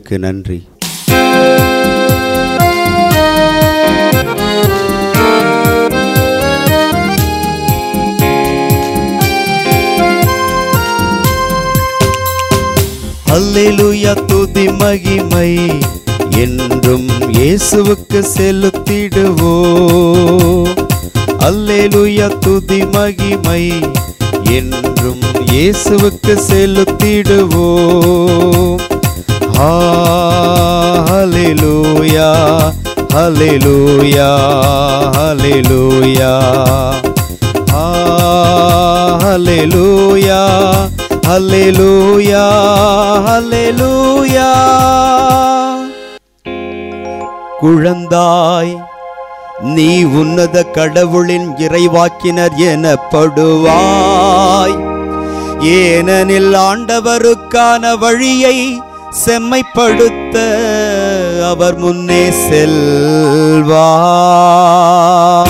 உமக்கு நன்றி அல்லேலூயா துதி மகிமை என்றும் இயேசுவுக்கு செலுத்திடுவோ அல்லேலூயா துதி மகிமை என்றும் இயேசுவுக்கு செலுத்திடுவோ ஹalleluya ஹalleluya ஹalleluya ஹalleluya ஹalleluya ஹalleluya குழந்தாய் நீ உன்னத கடவுளின் இறைவாக்கினர் எனப்படுவாய் ஏனெனில் ஆண்டவருக்கான வழியை செம்மைப்படுத்த அவர் முன்னே செல்வார்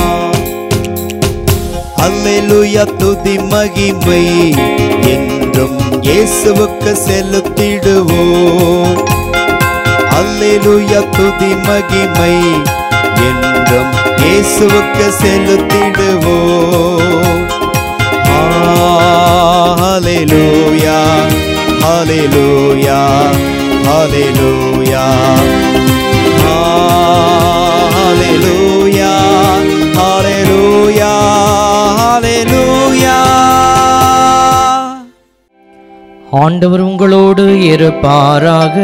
அல்லேலூயா துதி மகிமை என்றும் இயேசுவுக்கு செலுத்திடுவோம் அல்லேலூயா துதி மகிமை என்றும் இயேசுவுக்கு செலுத்திடுவோம் ஹalleluya ஹalleluya ஹalleluya ஹalleluya ஹalleluya ஹalleluya ஆண்டவர் உங்களோடு இருப்பாராக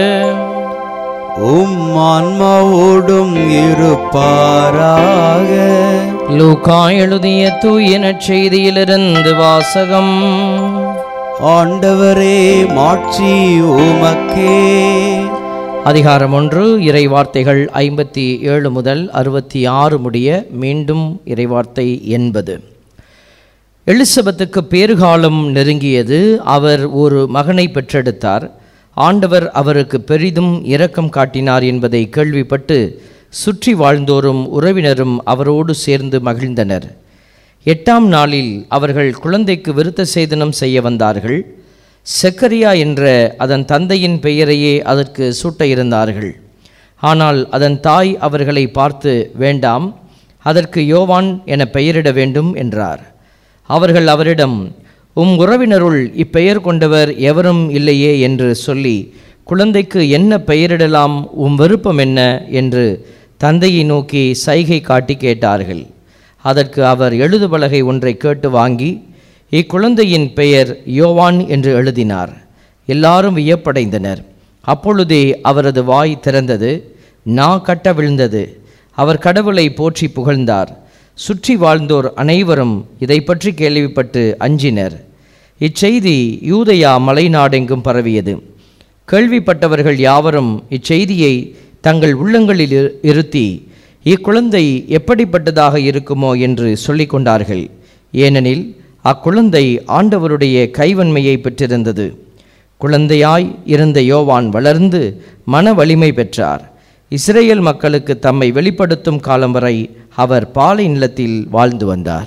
உம் ஆன்மாவோடும் இருப்பாராக லூக்கா எழுதிய தூய நற்செய்தியிலிருந்து வாசகம் ஆண்டவரே மாட்சி உமக்கே அதிகாரம் ஒன்று இறை வார்த்தைகள் ஐம்பத்தி ஏழு முதல் அறுபத்தி ஆறு முடிய மீண்டும் இறைவார்த்தை எண்பது எலிசபெத்துக்கு பேறுகாலம் நெருங்கியது அவர் ஒரு மகனை பெற்றெடுத்தார் ஆண்டவர் அவருக்கு பெரிதும் இரக்கம் காட்டினார் என்பதை கேள்விப்பட்டு சுற்றி வாழ்ந்தோரும் உறவினரும் அவரோடு சேர்ந்து மகிழ்ந்தனர் எட்டாம் நாளில் அவர்கள் குழந்தைக்கு விருத்த சேதனம் செய்ய வந்தார்கள் செக்கரியா என்ற அதன் தந்தையின் பெயரையே அதற்கு சூட்ட இருந்தார்கள் ஆனால் அதன் தாய் அவர்களை பார்த்து வேண்டாம் அதற்கு யோவான் என பெயரிட வேண்டும் என்றார் அவர்கள் அவரிடம் உம் உறவினருள் இப்பெயர் கொண்டவர் எவரும் இல்லையே என்று சொல்லி குழந்தைக்கு என்ன பெயரிடலாம் உம் விருப்பம் என்ன என்று தந்தையை நோக்கி சைகை காட்டி கேட்டார்கள் அதற்கு அவர் எழுதுபலகை ஒன்றை கேட்டு வாங்கி இக்குழந்தையின் பெயர் யோவான் என்று எழுதினார் எல்லாரும் வியப்படைந்தனர் அப்பொழுதே அவரது வாய் திறந்தது நா கட்ட விழுந்தது அவர் கடவுளை போற்றி புகழ்ந்தார் சுற்றி வாழ்ந்தோர் அனைவரும் இதை பற்றி கேள்விப்பட்டு அஞ்சினர் இச்செய்தி யூதயா மலைநாடெங்கும் பரவியது கேள்விப்பட்டவர்கள் யாவரும் இச்செய்தியை தங்கள் உள்ளங்களில் இரு- இருத்தி இக்குழந்தை எப்படிப்பட்டதாக இருக்குமோ என்று சொல்லிக் கொண்டார்கள் ஏனெனில் அக்குழந்தை ஆண்டவருடைய கைவன்மையை பெற்றிருந்தது குழந்தையாய் இருந்த யோவான் வளர்ந்து மன வலிமை பெற்றார் இஸ்ரேல் மக்களுக்கு தம்மை வெளிப்படுத்தும் காலம் வரை அவர் பாலை நிலத்தில் வாழ்ந்து வந்தார்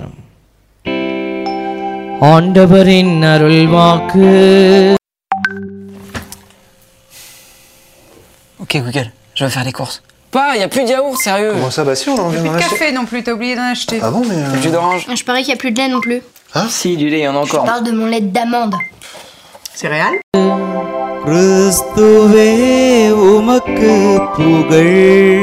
ஆண்டவரின் அருள்வாக்கு Ok Google, je vais faire les courses. Pas, y a plus de yaourt, sérieux. Comment ça Bah si, on en vient Plus d'en de acheter. café non plus, t'as oublié d'en acheter. Ah bon, mais... Y a euh, plus d'orange. Je parie qu'il n'y a plus de lait non plus. Si, du lait, y en a Je encore. parle de mon lait d'amande. Céréales கிறிஸ்துவே உமக்கு புகழ்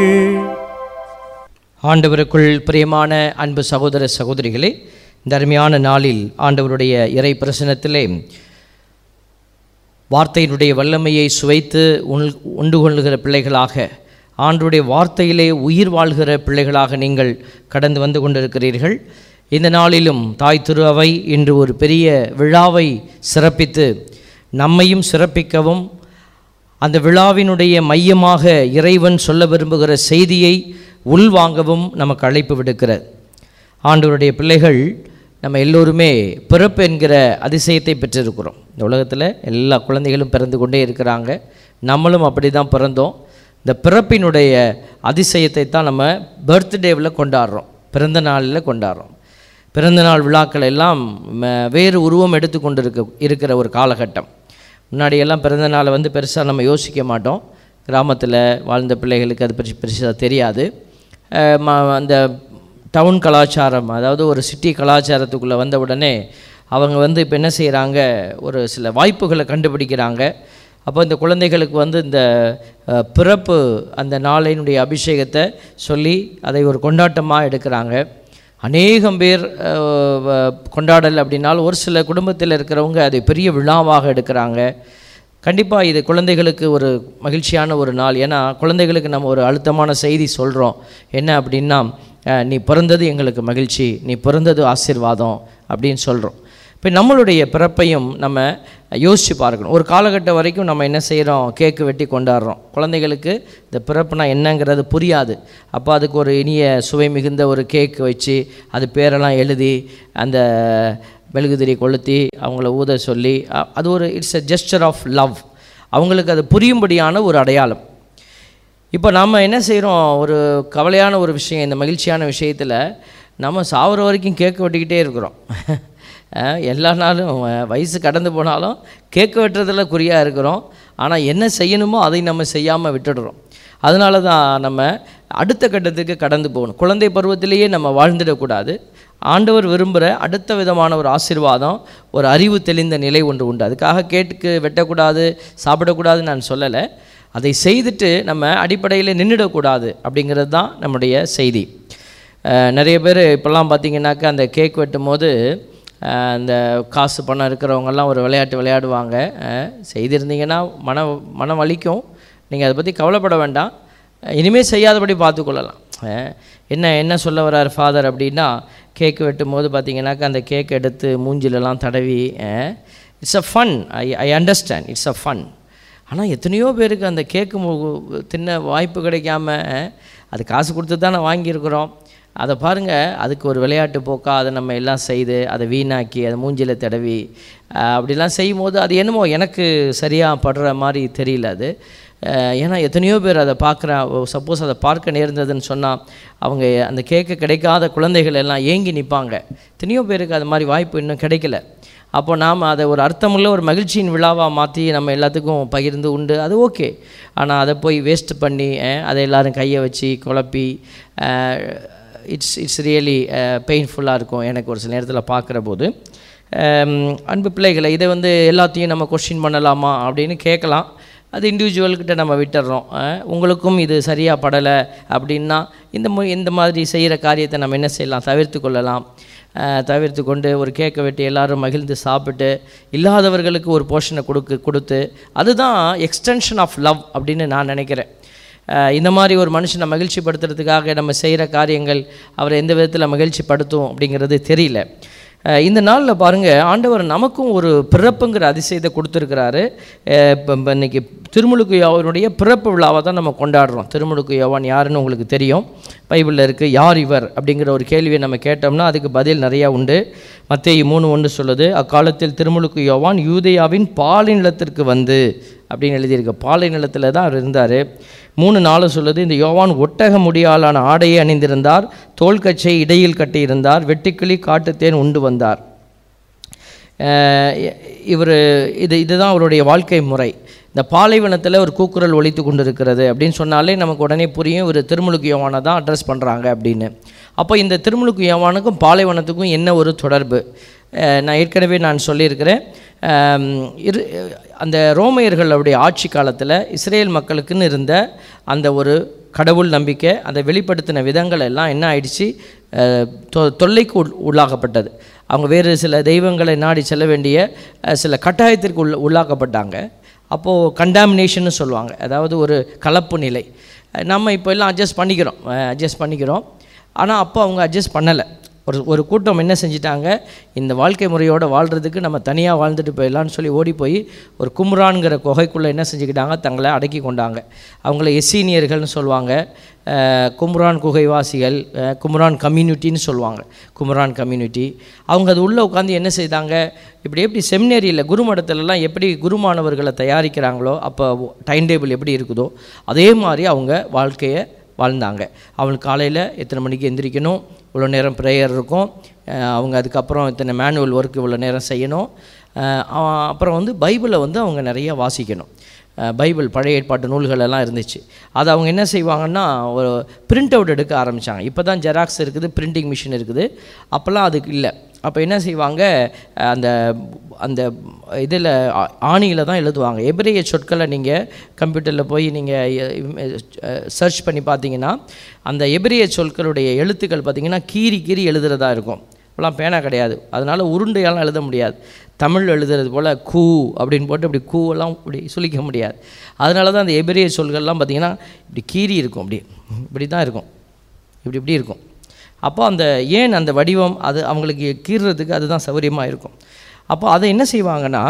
ஆண்டவருக்குள் பிரியமான அன்பு சகோதர சகோதரிகளே இந்த அருமையான நாளில் ஆண்டவருடைய இறை பிரசனத்திலே வார்த்தையினுடைய வல்லமையை சுவைத்து உள் உண்டு கொள்ளுகிற பிள்ளைகளாக ஆண்டுடைய வார்த்தையிலே உயிர் வாழ்கிற பிள்ளைகளாக நீங்கள் கடந்து வந்து கொண்டிருக்கிறீர்கள் இந்த நாளிலும் தாய் திரு அவை இன்று ஒரு பெரிய விழாவை சிறப்பித்து நம்மையும் சிறப்பிக்கவும் அந்த விழாவினுடைய மையமாக இறைவன் சொல்ல விரும்புகிற செய்தியை உள்வாங்கவும் நமக்கு அழைப்பு விடுக்கிறது ஆண்டவருடைய பிள்ளைகள் நம்ம எல்லோருமே பிறப்பு என்கிற அதிசயத்தை பெற்றிருக்கிறோம் இந்த உலகத்தில் எல்லா குழந்தைகளும் பிறந்து கொண்டே இருக்கிறாங்க நம்மளும் அப்படி தான் பிறந்தோம் இந்த பிறப்பினுடைய அதிசயத்தை தான் நம்ம பர்த்டேவில் கொண்டாடுறோம் பிறந்த நாளில் கொண்டாடுறோம் பிறந்த நாள் விழாக்கள் எல்லாம் ம- வேறு உருவம் எடுத்து கொண்டு இருக்க இருக்கிற ஒரு காலகட்டம் முன்னாடியெல்லாம் பிறந்த நாளை வந்து பெருசாக நம்ம யோசிக்க மாட்டோம் கிராமத்தில் வாழ்ந்த பிள்ளைகளுக்கு அது பற்றி பெருசாக தெரியாது அஹ் ம- அந்த டவுன் கலாச்சாரம் அதாவது ஒரு சிட்டி கலாச்சாரத்துக்குள்ளே வந்த உடனே அவங்க வந்து இப்போ என்ன செய்கிறாங்க ஒரு சில வாய்ப்புகளை கண்டுபிடிக்கிறாங்க அப்போ இந்த குழந்தைகளுக்கு வந்து இந்த அஹ், பிறப்பு அந்த நாளினுடைய அபிஷேகத்தை சொல்லி அதை ஒரு கொண்டாட்டமாக எடுக்கிறாங்க அநேகம் பேர் அஹ், வ- கொண்டாடல் அப்படின்னாலும் ஒரு சில குடும்பத்தில் இருக்கிறவங்க அதை பெரிய விழாவாக எடுக்கிறாங்க கண்டிப்பாக இது குழந்தைகளுக்கு ஒரு மகிழ்ச்சியான ஒரு நாள் ஏன்னா குழந்தைகளுக்கு நம்ம ஒரு அழுத்தமான செய்தி சொல்கிறோம் என்ன அப்படின்னா அஹ், நீ பிறந்தது எங்களுக்கு மகிழ்ச்சி நீ பிறந்தது ஆசீர்வாதம் அப்படின்னு சொல்கிறோம் இப்போ நம்மளுடைய பிறப்பையும் நம்ம யோசித்து பார்க்கணும் ஒரு காலகட்டம் வரைக்கும் நம்ம என்ன செய்கிறோம் கேக்கு வெட்டி கொண்டாடுறோம் குழந்தைகளுக்கு இந்த பிறப்புனா என்னங்கிறது புரியாது அப்போ அதுக்கு ஒரு இனிய சுவை மிகுந்த ஒரு கேக் வச்சு அது பேரெல்லாம் எழுதி அந்த மெழுகுதிரி கொளுத்தி அவங்கள ஊத சொல்லி அ- அது ஒரு it's a gesture of love அவங்களுக்கு அது புரியும்படியான ஒரு அடையாளம் இப்போ நம்ம என்ன செய்கிறோம் ஒரு கவலையான ஒரு விஷயம் இந்த மகிழ்ச்சியான விஷயத்தில் நம்ம சாவர வரைக்கும் கேக்கு வெட்டிக்கிட்டே இருக்கிறோம் அஹ் எல்லா நாளும் அஹ் வயசு கடந்து போனாலும் கேக்கு வெட்டுறதுல குறியாக இருக்கிறோம் ஆனால் என்ன செய்யணுமோ அதை நம்ம செய்யாமல் விட்டுடுறோம் அதனால தான் நம்ம அடுத்த கட்டத்துக்கு கடந்து போகணும் குழந்தை பருவத்திலேயே நம்ம வாழ்ந்துடக்கூடாது ஆண்டவர் விரும்புகிற அடுத்த விதமான ஒரு ஆசீர்வாதம் ஒரு அறிவு தெளிந்த நிலை ஒன்று உண்டு அதுக்காக கேட்டுக்கு வெட்டக்கூடாது சாப்பிடக்கூடாதுன்னு நான் சொல்லலை அதை செய்துட்டு நம்ம அடிப்படையில் நின்றுடக்கூடாது அப்படிங்கிறது தான் நம்முடைய செய்தி அஹ் நிறைய பேர் இப்போல்லாம் பார்த்தீங்கன்னாக்கா அந்த கேக் வெட்டும் போது அஹ் அந்த காசு பணம் இருக்கிறவங்கெல்லாம் ஒரு விளையாட்டு விளையாடுவாங்க அஹ் செய்திருந்தீங்கன்னா மன மனம் வலிக்கும் நீங்கள் அதை பற்றி கவலைப்பட வேண்டாம் இனிமேல் செய்யாதபடி பார்த்துக்கொள்ளலாம் அஹ் என்ன என்ன சொல்ல வர்றார் ஃபாதர் அப்படின்னா கேக் வெட்டும் போது பார்த்தீங்கன்னாக்கா அந்த கேக் எடுத்து மூஞ்சிலெல்லாம் தடவி it's a fun I I understand it's a fun ஆனால் எத்தனையோ பேருக்கு அந்த கேக்கு மு- தின்ன வாய்ப்பு கிடைக்காம அது காசு கொடுத்து தானே வாங்கியிருக்கிறோம் அதை பாருங்கள் அதுக்கு ஒரு விளையாட்டு போக்கா அதை நம்ம எல்லாம் செய்து அதை வீணாக்கி அதை மூஞ்சில தடவி அஹ், அப்படிலாம் செய்யும்போது அது என்னமோ எனக்கு சரியாக படுற மாதிரி தெரியல அது அஹ், ஏன்னா எத்தனையோ பேர் அதை பார்க்குற சப்போஸ் அதை பார்க்க நேர்ந்ததுன்னு சொன்னால் அவங்க அந்த கேக்கு கிடைக்காத குழந்தைகள் எல்லாம் ஏங்கி நிற்பாங்க எத்தனையோ பேருக்கு அது மாதிரி வாய்ப்பு இன்னும் கிடைக்கல அப்போ நாம் அதை ஒரு அர்த்தமுள்ள ஒரு மகிழ்ச்சியின் விழாவாக மாற்றி நம்ம எல்லாத்துக்கும் பகிர்ந்து உண்டு அது ஓகே ஆனால் அதை போய் வேஸ்ட் பண்ணி அஹ், அதை எல்லாரும் கையை வச்சு குழப்பி இட்ஸ் இட்ஸ் ரியலி பெயின்ஃபுல்லாக இருக்கும் எனக்கு ஒரு சில நேரத்தில் பார்க்குற போது அம், அன்பு பிள்ளைகளை இதை வந்து எல்லாத்தையும் நம்ம கொஸ்டின் பண்ணலாமா அப்படின்னு கேட்கலாம் அது இண்டிவிஜுவல்கிட்ட நம்ம விட்டுறோம் அஹ், உங்களுக்கும் இது சரியாக படலை அப்படின்னா இந்த மு இந்த மாதிரி செய்கிற காரியத்தை நம்ம என்ன செய்யலாம் தவிர்த்து கொள்ளலாம் அஹ், தவிர்த்து கொண்டு ஒரு கேக்கை வெட்டி எல்லாரும் மகிழ்ந்து சாப்பிட்டு இல்லாதவர்களுக்கு ஒரு போர்ஷனை கொடுக்கு கொடுத்து அதுதான் எக்ஸ்டென்ஷன் ஆஃப் லவ் அப்படின்னு நான் நினைக்கிறேன் அஹ், இந்த மாதிரி ஒரு மனுஷனை மகிழ்ச்சிப்படுத்துறதுக்காக நம்ம செய்கிற காரியங்கள் அவரை எந்த விதத்தில் மகிழ்ச்சிப்படுத்தும் அப்படிங்கிறது தெரியல அஹ், இந்த நாளில் பாருங்கள் ஆண்டவர் நமக்கும் ஒரு பிறப்புங்கிற அதிசயத்தை கொடுத்துருக்கிறாரு இப்போ இன்னைக்கு திருமுழுக்கு யோவனுடைய பிறப்பு விழாவை தான் நம்ம கொண்டாடுறோம் திருமுழுக்கு யோவான் யாருன்னு உங்களுக்கு தெரியும் பைபிளில் இருக்குது யார் இவர் அப்படிங்கிற ஒரு கேள்வியை நம்ம கேட்டோம்னா அதுக்கு பதில் நிறையா உண்டு மத்தேயு மூணு ஒன்று சொல்லுது அக்காலத்தில் திருமுழுக்கு யோவான் யூதேயாவின் பாலை நிலத்திற்கு வந்து அப்படின்னு எழுதியிருக்கு பாலை நிலத்தில் தான் அவர் இருந்தார் மூணு நாலு சொல்லுது இந்த யோவான் ஒட்டக முடியாலான ஆடையை அணிந்திருந்தார் தோள்கச்சை இடையில் கட்டியிருந்தார் வெட்டுக்கிளி காட்டுத்தேன் உண்டு வந்தார் இவர் இது இதுதான் அவருடைய வாழ்க்கை முறை இந்த பாலைவனத்தில் ஒரு கூக்குரல் ஒலித்து கொண்டிருக்கிறது அப்படின்னு சொன்னாலே நமக்கு உடனே புரியும் இவர் திருமுழுக்கு யோவானை தான் அட்ரஸ் பண்ணுறாங்க அப்படின்னு அப்போ இந்த திருமுழுக்கு யோவானுக்கும் பாலைவனத்துக்கும் என்ன ஒரு தொடர்பு அஹ் நான் ஏற்கனவே நான் சொல்லியிருக்கிறேன் ஆம், இரு அந்த ரோமையர்களுடைய ஆட்சி காலத்தில் இஸ்ரேல் மக்களுக்குன்னு இருந்த அந்த ஒரு கடவுள் நம்பிக்கை அதை வெளிப்படுத்தின விதங்கள் எல்லாம் என்ன ஆயிடுச்சு அஹ், தொ தொல்லைக்கு உள் உள்ளாக்கப்பட்டது அவங்க வேறு சில தெய்வங்களை நாடி செல்ல வேண்டிய அஹ், சில கட்டாயத்திற்கு உள்ள உள்ளாக்கப்பட்டாங்க அப்போது கண்டாமினேஷன்னு சொல்லுவாங்க அதாவது ஒரு கலப்பு நிலை அஹ், நம்ம இப்போ எல்லாம் அட்ஜஸ்ட் பண்ணிக்கிறோம் அட்ஜஸ்ட் பண்ணிக்கிறோம் ஆனால் அப்போ அவங்க அட்ஜஸ்ட் பண்ணலை ஒரு ஒரு கூட்டம் என்ன செஞ்சிட்டாங்க இந்த வாழ்க்கை முறையோடு வாழ்கிறதுக்கு நம்ம தனியாக வாழ்ந்துட்டு போயிடலான்னு சொல்லி ஓடி போய் ஒரு கும்ரான்ங்கிற குகைக்குள்ளே என்ன செஞ்சுக்கிட்டாங்க தங்களை அடக்கி கொண்டாங்க அவங்கள எஸ்சீனியர்கள்னு சொல்லுவாங்க அஹ், கும்ரான் குகைவாசிகள் அஹ், கும்ரான் கம்யூனிட்டின்னு சொல்லுவாங்க கும்ரான் கம்யூனிட்டி அவங்க அது உள்ளே உட்காந்து என்ன செய்தாங்க இப்படி எப்படி செமினேரியில் குருமடத்துலலாம் எப்படி குருமானவர்களை தயாரிக்கிறாங்களோ அப்போ டைம் டேபிள் எப்படி இருக்குதோ அதே மாதிரி அவங்க வாழ்க்கையை வாழ்ந்தாங்க அவங்களுக்கு காலையில் எத்தனை மணிக்கு எந்திரிக்கணும் இவ்வளோ நேரம் ப்ரேயர் இருக்கும் அஹ் அவங்க அதுக்கப்புறம் இத்தனை மேனுவல் ஒர்க் இவ்வளோ நேரம் செய்யணும் அஹ் அ- அப்புறம் வந்து பைபிளை வந்து அவங்க நிறைய வாசிக்கணும் அஹ், பைபிள் பழைய ஏற்பாட்டு நூல்கள் எல்லாம் இருந்துச்சு அது அவங்க என்ன செய்வாங்கன்னா ஒரு பிரிண்ட் அவுட் எடுக்க ஆரம்பித்தாங்க இப்போ தான் ஜெராக்ஸ் இருக்குது பிரிண்டிங் மிஷின் இருக்குது அப்போல்லாம் அதுக்கு இல்லை அப்போ என்ன செய்வாங்க அஹ், அந்த அந்த இதில் ஆணியில் தான் எழுதுவாங்க எபிரேய சொற்களை நீங்கள் கம்ப்யூட்டரில் போய் நீங்கள் சர்ச் பண்ணி பார்த்தீங்கன்னா அந்த எபிரேய சொற்களுடைய எழுத்துக்கள் பார்த்தீங்கன்னா கீறி கீறி எழுதுறதா இருக்கும் இப்போலாம் பேனா கிடையாது அதனால் உருண்டையெல்லாம் எழுத முடியாது தமிழ் எழுதுறது போல் கூ அப்படின்னு போட்டு இப்படி கூவெல்லாம் இப்படி சுளிக்க முடியாது அதனால தான் அந்த எபிரேய சொல்கள்லாம் பார்த்திங்கன்னா இப்படி கீறி இருக்கும் அப்படி இப்படி தான் இருக்கும் இப்படி இப்படி இருக்கும் அப்போ அந்த ஏன் அந்த வடிவம் அது அவங்களுக்கு கீறுறதுக்கு அதுதான் சௌகரியமாக இருக்கும் அப்போ அதை என்ன செய்வாங்கன்னா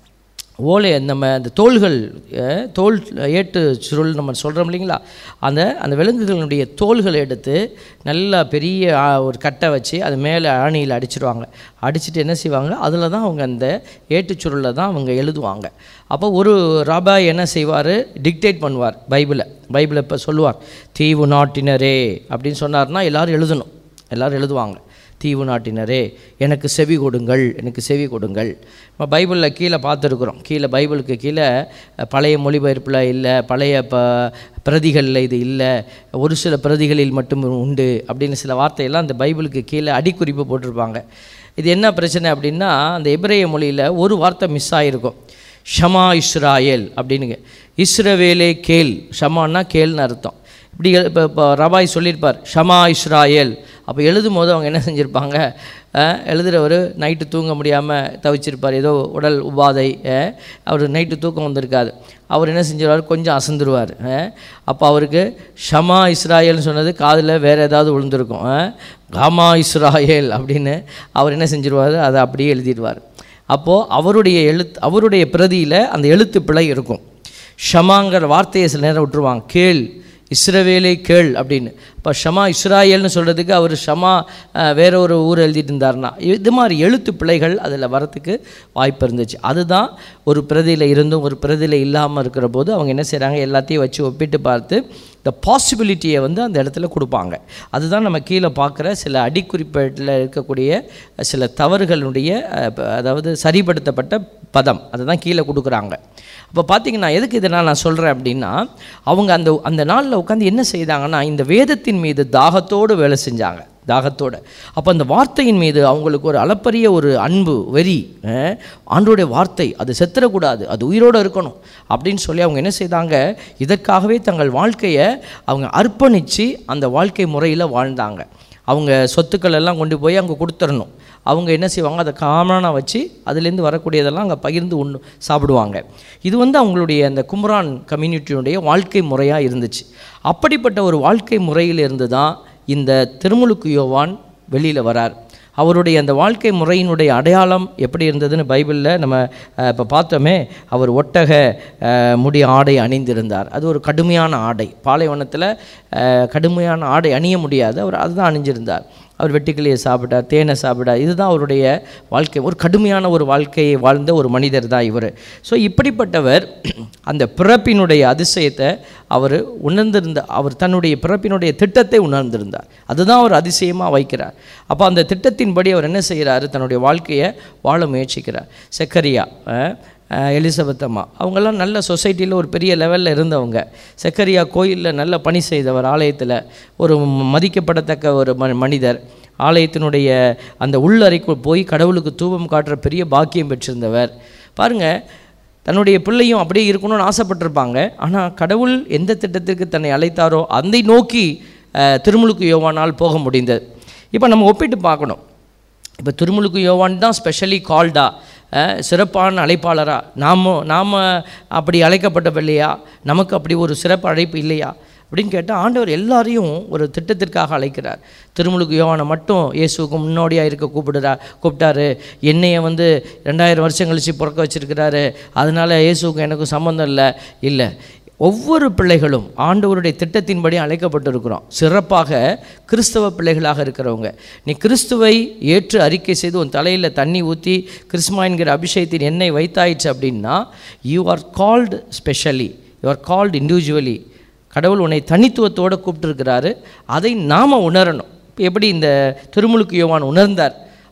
ஓலை நம்ம அந்த தோள்கள் அஹ், தோல் ஏட்டு சுருள் நம்ம சொல்கிறோம் இல்லைங்களா அந்த அந்த விலங்குகளுடைய தோள்களை எடுத்து நல்லா பெரிய ஆ, ஒரு கட்டை வச்சு அது மேலே ஆணியில் அடிச்சிருவாங்க அடிச்சுட்டு என்ன செய்வாங்க அதில் தான் அவங்க அந்த ஏட்டுச் சுருளை தான் அவங்க எழுதுவாங்க அப்போ ஒரு ராபாய் என்ன செய்வார் டிக்டேட் பண்ணுவார் பைபிளை பைபிளை இப்போ சொல்லுவார் தீவு நாட்டினரே அப்படின்னு சொன்னார்னா எல்லாரும் எழுதணும் எல்லாரும் எழுதுவாங்க தீவு நாட்டினரே எனக்கு செவி கொடுங்கள் எனக்கு செவி கொடுங்கள் நம்ம பைபிளில் கீழே பார்த்துருக்குறோம் கீழே பைபிளுக்கு கீழே அஹ், பழைய மொழிபெயர்ப்பில் இல்லை பழைய ப பிரதிகளில் இது இல்லை ஒரு சில பிரதிகளில் மட்டும் உண்டு அப்படின்னு சில வார்த்தையெல்லாம் அந்த பைபிளுக்கு கீழே அடிக்குறிப்பு போட்டிருப்பாங்க இது என்ன பிரச்சனை அப்படின்னா அந்த எபிரேய மொழியில் ஒரு வார்த்தை மிஸ் ஆகிருக்கும் ஷமா இஸ்ராயேல் அப்படின்னுங்க இஸ்ரவேலே கேள் ஷமான்னா கேள்னு அர்த்தம் இப்படி இப்போ இப்போ ரபாய் சொல்லியிருப்பார் ஷமா இஸ்ராயேல் அப்போ எழுதும் போது அவங்க என்ன செஞ்சுருப்பாங்க அஹ், எழுதுறவர் நைட்டு தூங்க முடியாமல் தவிச்சிருப்பார் ஏதோ உடல் உபாதை அஹ், அவர் நைட்டு தூக்கம் வந்திருக்காது அவர் என்ன செஞ்சிருவார் கொஞ்சம் அசந்துருவார் அஹ், அப்போ அவருக்கு ஷமா இஸ்ராயேல்னு சொன்னது காதில் வேறு ஏதாவது விழுந்திருக்கும் அஹ், காமா இஸ்ராயேல் அப்படின்னு அவர் என்ன செஞ்சிருவார் அதை அப்படியே எழுதிடுவார் அப்போது அவருடைய எழுத்து அவருடைய பிரதியில் அந்த எழுத்து பிழை இருக்கும் ஷமாங்கிற வார்த்தையை சில நேரம் விட்டுருவாங்க கேள் இஸ்ரவேலை கேள் அப்படின்னு இப்போ ஷமா இஸ்ராயேல்னு சொல்கிறதுக்கு அவர் ஷமா அஹ், வேற ஒரு ஊர் எழுதிட்டு இருந்தாருன்னா இது மாதிரி எழுத்து பிழைகள் அதில் வரத்துக்கு வாய்ப்பு இருந்துச்சு அதுதான் ஒரு பிரதியில் இருந்தும் ஒரு பிரதியில் இல்லாமல் இருக்கிற போது அவங்க என்ன செய்கிறாங்க எல்லாத்தையும் வச்சு ஒப்பிட்டு பார்த்து இந்த பாசிபிலிட்டியை வந்து அந்த இடத்துல கொடுப்பாங்க அதுதான் நம்ம கீழே பார்க்குற சில அடிக்குறிப்பேட்டில் இருக்கக்கூடிய சில தவறுகளுடைய அஹ், ப- அதாவது சரிப்படுத்தப்பட்ட பதம் அதை தான் கீழே கொடுக்குறாங்க அப்போ பார்த்தீங்கன்னா எதுக்கு இதெல்லாம் நான் சொல்கிறேன் அப்படின்னா அவங்க அந்த அந்த நாளில் உட்காந்து என்ன செய்தாங்கன்னா இந்த வேதத்தின் மீது தாகத்தோடு வேலை செஞ்சாங்க தாகத்தோடு அப்போ அந்த வார்த்தையின் மீது அவங்களுக்கு ஒரு அளப்பரிய ஒரு அன்பு வெறி அஹ், ஆண்டோடைய வார்த்தை அது செத்துறக்கூடாது அது உயிரோடு இருக்கணும் அப்படின்னு சொல்லி அவங்க என்ன செய்தாங்க இதற்காகவே தங்கள் வாழ்க்கையை அவங்க அர்ப்பணித்து அந்த வாழ்க்கை முறையில் வாழ்ந்தாங்க அவங்க சொத்துக்கள் எல்லாம் கொண்டு போய் அங்கே கொடுத்துடணும் அவங்க என்ன செய்வாங்க அதை காமனாக வச்சு அதுலேருந்து வரக்கூடியதெல்லாம் அங்கே பகிர்ந்து உண்ணு சாப்பிடுவாங்க இது வந்து அவங்களுடைய அந்த கும்ரான் கம்யூனிட்டியுடைய வாழ்க்கை முறையாக இருந்துச்சு அப்படிப்பட்ட ஒரு வாழ்க்கை முறையிலிருந்து தான் இந்த திருமுழுக்கு யோவான் வெளியில் வரார் அவருடைய அந்த வாழ்க்கை முறையினுடைய அடையாளம் எப்படி இருந்ததுன்னு பைபிளில் நம்ம இப்போ பார்த்தோமே அவர் ஒட்டக அஹ், முடி ஆடை அணிந்திருந்தார் அது ஒரு கடுமையான ஆடை பாலைவனத்தில் அஹ், கடுமையான ஆடை அணிய முடியாது அவர் அதுதான் அணிஞ்சிருந்தார் அவர் வெட்டுக்கிளியை சாப்பிட்டார் தேனை சாப்பிட்டார் இதுதான் அவருடைய வாழ்க்கை ஒரு கடுமையான ஒரு வாழ்க்கையை வாழ்ந்த ஒரு மனிதர் தான் இவர் ஸோ இப்படிப்பட்டவர் அந்த பிறப்பினுடைய அதிசயத்தை அவர் உணர்ந்திருந்த அவர் தன்னுடைய பிறப்பினுடைய திட்டத்தை உணர்ந்திருந்தார் அதுதான் அவர் அதிசயமாக வைக்கிறார் அப்போ அந்த திட்டத்தின்படி அவர் என்ன செய்கிறாரு தன்னுடைய வாழ்க்கையை வாழ முயற்சிக்கிறார் செக்கரியா அஹ், அஹ், எலிசபெத் அம்மா அவங்கெல்லாம் நல்ல சொசைட்டியில் ஒரு பெரிய லெவலில் இருந்தவங்க செக்கரியா கோயிலில் நல்ல பணி செய்தவர் ஆலயத்தில் ஒரு மதிக்கப்படத்தக்க ஒரு ம மனிதர் ஆலயத்தினுடைய அந்த உள்ளறைக்குள் போய் கடவுளுக்கு தூபம் காட்டுற பெரிய பாக்கியம் பெற்றிருந்தவர் பாருங்கள் தன்னுடைய பிள்ளையும் அப்படியே இருக்கணும்னு ஆசைப்பட்டிருப்பாங்க ஆனால் கடவுள் எந்த திட்டத்திற்கு தன்னை அழைத்தாரோ அதை நோக்கி அஹ், திருமுழுக்கு யோவானால் போக முடிந்தது இப்போ நம்ம ஒப்பிட்டு பார்க்கணும் இப்போ திருமுழுக்கு யோவான் தான் ஸ்பெஷலி கால்டா சிறப்பான அழைப்பாளரா நாம நாம் அப்படி அழைக்கப்பட்டவில்லையா நமக்கு அப்படி ஒரு சிறப்பு அழைப்பு இல்லையா அப்படின்னு கேட்டால் ஆண்டவர் எல்லாரையும் ஒரு திட்டத்திற்காக அழைக்கிறார் திருமுழுக்கு யோவானை மட்டும் இயேசுவுக்கு முன்னோடியாக இருக்க கூப்பிடுறா கூப்பிட்டாரு என்னைய வந்து ரெண்டாயிரம் வருஷம் கழிச்சு பிறக்க வச்சிருக்கிறாரு அதனால இயேசுவுக்கும் எனக்கும் சம்மந்தம் இல்லை இல்லை ஒவ்வொரு பிள்ளைகளும் ஆண்டவருடைய திட்டத்தின்படி அழைக்கப்பட்டிருக்கிறோம் சிறப்பாக கிறிஸ்தவ பிள்ளைகளாக இருக்கிறவங்க நீ கிறிஸ்துவை ஏற்று அறிக்கை செய்து உன் தலையில் தண்ணி ஊற்றி கிறிஸ்மா என்கிற அபிஷேகத்தின் எண்ணெய் வைத்தாயிடுச்சு அப்படின்னா you are called specially you are called individually கடவுள் உன்னை தனித்துவத்தோடு கூப்பிட்டுருக்கிறாரு அதை நாம் உணரணும் இப்போ எப்படி இந்த திருமுழுக்கு யோவான் உணர்ந்தார்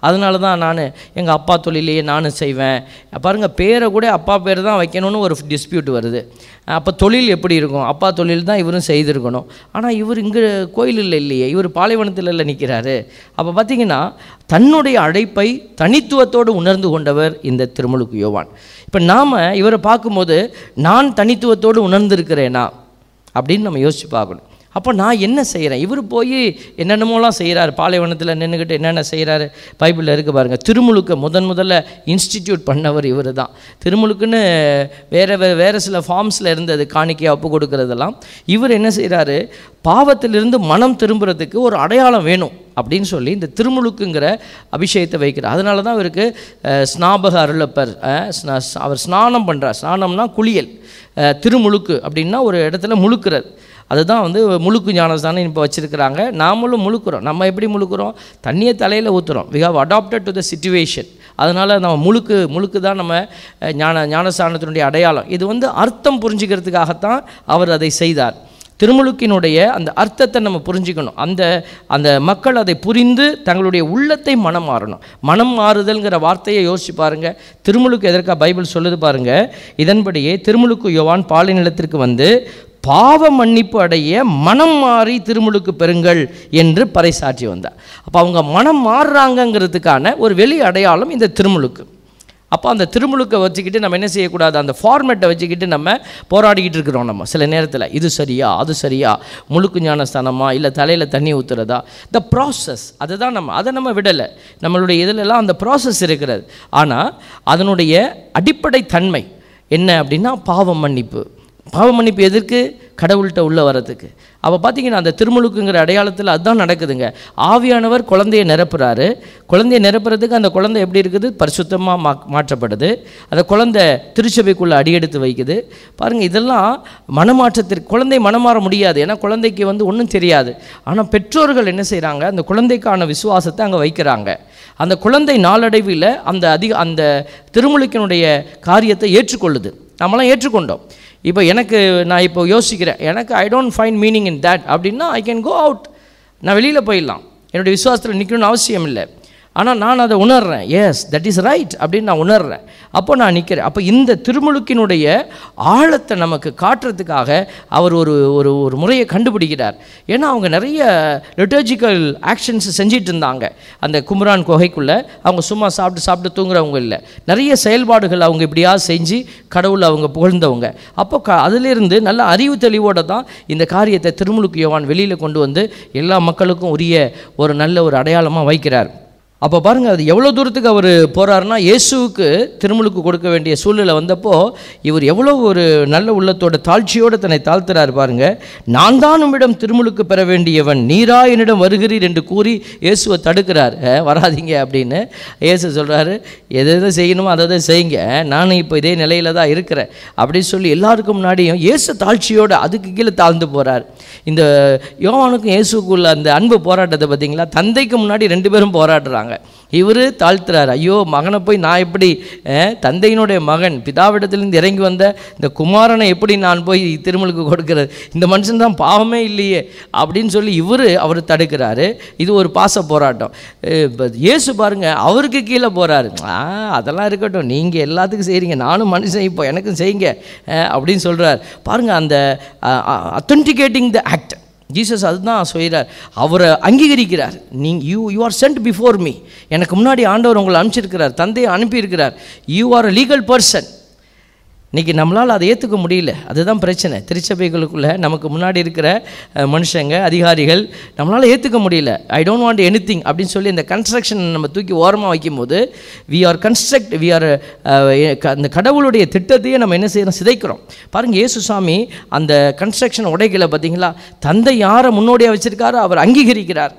அதனால தான் நான் எங்கள் அப்பா தொழிலையே நானும் செய்வேன் பாருங்கள் பேரை கூட அப்பா பேர் தான் வைக்கணும்னு ஒரு டிஸ்பியூட் வருது அப்போ தொழில் எப்படி இருக்கும் அப்பா தொழில் தான் இவரும் செய்திருக்கணும் ஆனால் இவர் இங்கே கோயிலில் இல்லையே இவர் பாலைவனத்தில் இல்லை நிற்கிறாரு அப்போ பார்த்தீங்கன்னா தன்னுடைய அழைப்பை தனித்துவத்தோடு உணர்ந்து கொண்டவர் இந்த திருமுழுக்கு யோவான் இப்போ நாம் இவரை பார்க்கும்போது நான் தனித்துவத்தோடு உணர்ந்திருக்கிறேனா அப்படின்னு நம்ம யோசித்து பார்க்கணும் அப்போ நான் என்ன செய்கிறேன் இவர் போய் என்னென்னமோலாம் செய்கிறார் பாலைவனத்தில் நின்றுக்கிட்டு என்னென்ன செய்கிறாரு பைபிளில் இருக்கு பாருங்கள் திருமுழுக்க முதன் முதல்ல இன்ஸ்டிடியூட் பண்ணவர் இவர் தான் திருமுழுக்குன்னு வேறு வே வேறு சில ஃபார்ம்ஸில் இருந்தது காணிக்கை ஒப்பு கொடுக்கறதெல்லாம் இவர் என்ன செய்கிறாரு பாவத்திலிருந்து மனம் திரும்புறதுக்கு ஒரு அடையாளம் வேணும் அப்படின்னு சொல்லி இந்த திருமுழுக்குங்கிற அபிஷேகத்தை வைக்கிறார் அதனால தான் இவருக்கு அஹ், ஸ்நாபக அருளப்பர் அஹ், ஸ்நா- அவர் ஸ்நானம் பண்ணுறார் ஸ்நானம்னா குளியல் அஹ், திருமுழுக்கு அப்படின்னா ஒரு இடத்துல முழுக்கிறது அதுதான் வந்து முழுக்கு ஞானஸ்தானம் இப்போ வச்சுருக்கிறாங்க நாமளும் முழுக்குறோம் நம்ம எப்படி முழுக்குறோம் தண்ணியை தலையில் ஊற்றுறோம் we have adapted to the situation அதனால் நம்ம முழுக்கு முழுக்கு தான் நம்ம அஹ், ஞான ஞானஸ்தானத்தினுடைய அடையாளம் இது வந்து அர்த்தம் புரிஞ்சுக்கிறதுக்காகத்தான் அவர் அதை செய்தார் திருமுழுக்கினுடைய அந்த அர்த்தத்தை நம்ம புரிஞ்சுக்கணும் அந்த அந்த மக்கள் அதை புரிந்து தங்களுடைய உள்ளத்தை மனம் மாறணும் மனம் மாறுதல்ங்கிற வார்த்தையை யோசிச்சு பாருங்க திருமுழுக்கு எதற்காக பைபிள் சொல்லுது பாருங்க இதன்படியே திருமுழுக்கு யோவான் பாலை நிலத்திற்கு வந்து பாவ மன்னிப்பு அடைய மனம் மாறி திருமுழுக்கு பெறுங்கள் என்று பறைசாற்றி வந்தார் அப்போ அவங்க மனம் மாறுறாங்கங்கிறதுக்கான ஒரு வெளி அடையாளம் இந்த திருமுழுக்கு அப்போ அந்த திருமுழுக்கை வச்சுக்கிட்டு நம்ம என்ன செய்யக்கூடாது அந்த ஃபார்மேட்டை வச்சுக்கிட்டு நம்ம போராடிக்கிட்டு இருக்கிறோம் நம்ம சில நேரத்தில் இது சரியா அது சரியா முழுக்கு ஞானஸ்தானமா இல்லை தலையில் தண்ணி ஊற்றுறதா த ப்ராசஸ் அதுதான் நம்ம அதை நம்ம விடலை நம்மளுடைய இதிலெல்லாம் அந்த ப்ராசஸ் இருக்கிறது ஆனால் அதனுடைய அடிப்படை தன்மை என்ன அப்படின்னா பாவ மன்னிப்பு பாவ மன்னிப்பு எதற்கு கடவுள்கிட்ட உள்ளே வர்றதுக்கு அப்போ பார்த்தீங்கன்னா அந்த திருமுழுக்குங்கிற அடையாளத்தில் அதுதான் நடக்குதுங்க ஆவியானவர் குழந்தையை நிரப்புறாரு குழந்தையை நிரப்புறதுக்கு அந்த குழந்தை எப்படி இருக்குது பரிசுத்தமாக மா மாற்றப்படுது அந்த குழந்தை திருச்சபைக்குள்ளே அடியெடுத்து வைக்குது பாருங்கள் இதெல்லாம் மனமாற்றத்திற்கு குழந்தை மனமாற முடியாது ஏன்னா குழந்தைக்கு வந்து ஒன்றும் தெரியாது ஆனால் பெற்றோர்கள் என்ன செய்கிறாங்க அந்த குழந்தைக்கான விசுவாசத்தை அங்கே வைக்கிறாங்க அந்த குழந்தை நாளடைவில் அந்த அதிக அந்த திருமுழுக்கினுடைய காரியத்தை ஏற்றுக்கொள்ளுது நம்மளாம் ஏற்றுக்கொண்டோம் இப்போ எனக்கு நான் இப்போ யோசிக்கிறேன் எனக்கு I don't find meaning in that அப்படின்னா ஐ கேன் கோ அவுட் நான் வெளியில் போயிடலாம் என்னுடைய விசுவாசத்தில் நிற்கணும்னு அவசியம் இல்லை ஆனால் நான் அதை உணர்றேன் எஸ் தட் இஸ் ரைட் அப்படின்னு நான் உணர்றேன் அப்போ நான் நிற்கிறேன் அப்போ இந்த திருமுழுக்கினுடைய ஆழத்தை நமக்கு காட்டுறதுக்காக அவர் ஒரு ஒரு ஒரு முறையை கண்டுபிடிக்கிறார் ஏன்னா அவங்க நிறைய லிட்டர்ஜிக்கல் ஆக்ஷன்ஸ் செஞ்சிட்டு இருந்தாங்க அந்த குமரான் குகைக்குள்ளே அவங்க சும்மா சாப்பிட்டு சாப்பிட்டு தூங்குறவங்க இல்லை நிறைய செயல்பாடுகள் அவங்க இப்படியாவது செஞ்சு கடவுளை அவங்க புகழ்ந்தவங்க அப்போ க அதிலிருந்து நல்ல அறிவு தெளிவோடு தான் இந்த காரியத்தை திருமுழுக்கு யோவான் வெளியில் கொண்டு வந்து எல்லா மக்களுக்கும் உரிய ஒரு நல்ல ஒரு அடையாளமாக வைக்கிறார் அப்போ பாருங்கள் அது எவ்வளோ தூரத்துக்கு அவர் போகிறாருன்னா இயேசுவுக்கு திருமுழுக்கு கொடுக்க வேண்டிய சூழ்நிலை வந்தப்போ இவர் எவ்வளோ ஒரு நல்ல உள்ளத்தோட தாழ்ச்சியோடு தன்னை தாழ்த்துறாரு பாருங்க நான் தான் உம்மிடம் திருமுழுக்கு பெற வேண்டியவன் நீரா என்னிடம் வருகிறீர் என்று கூறி இயேசுவை தடுக்கிறார் "அஹ், வராதீங்க அப்படின்னு இயேசு சொல்கிறாரு எது எது செய்யணுமோ அதை அதை செய்யுங்க நானும் இப்போ இதே நிலையில தான் இருக்கிறேன் அப்படின்னு சொல்லி எல்லாருக்கும் முன்னாடியும் இயேசு தாழ்ச்சியோடு அதுக்கு கீழே தாழ்ந்து போகிறார் இந்த யோவானுக்கும் இயேசுக்குள்ள அந்த அன்பு போராட்டத்தை பார்த்தீங்களா தந்தைக்கு முன்னாடி ரெண்டு பேரும் போராடுறாங்க இவர் தாழ்த்துறாரு ஐயோ மகனை போய் நான் எப்படி அஹ், தந்தையினுடைய மகன் பிதாவிடத்திலிருந்து இறங்கி வந்த இந்த குமாரனை எப்படி நான் போய் திருமலுக்கு கொடுக்கிறது இந்த மனுஷன் தான் பாவமே இல்லையே அப்படின்னு சொல்லி இவர் அவர் தடுக்கிறாரு இது ஒரு பாச போராட்டம் அஹ், இப்ப இயேசு பாருங்க அவருக்கு கீழே போகிறாரு ஆ அதெல்லாம் இருக்கட்டும் நீங்கள் எல்லாத்துக்கும் செய்கிறீங்க நானும் மனுஷன் இப்போ எனக்கும் செய்யுங்க அஹ், அப்படின்னு சொல்கிறார் பாருங்க அந்த அத்தன்டிகேட்டிங் த ஆக்ட் ஜீசஸ் அதுதான் சொல்கிறார் அவரை அங்கீகரிக்கிறார் நீங்க you you are sent before me எனக்கு முன்னாடி ஆண்டவர் உங்களை அனுப்பிச்சிருக்கிறார் தந்தையை அனுப்பியிருக்கிறார் you are a legal person இன்றைக்கி நம்மளால் அதை ஏற்றுக்க முடியல அதுதான் பிரச்சனை திருச்சபைகளுக்குள்ளே நமக்கு முன்னாடி இருக்கிற அஹ், மனுஷங்க அதிகாரிகள் நம்மளால் ஏற்றுக்க முடியல I don't want any thing அப்படின்னு சொல்லி இந்த கன்ஸ்ட்ரக்ஷன் நம்ம தூக்கி ஓரமாக வைக்கும்போது we are construct we are அந்த கடவுளுடைய திட்டத்தையே நம்ம என்ன செய்யறோம் சிதைக்கிறோம் பாருங்கள் இயேசுசாமி அந்த கன்ஸ்ட்ரக்ஷன் உடைக்கல பார்த்தீங்களா தந்தை யாரை முன்னோடியாக வச்சிருக்காரோ அவர் அங்கீகரிக்கிறார்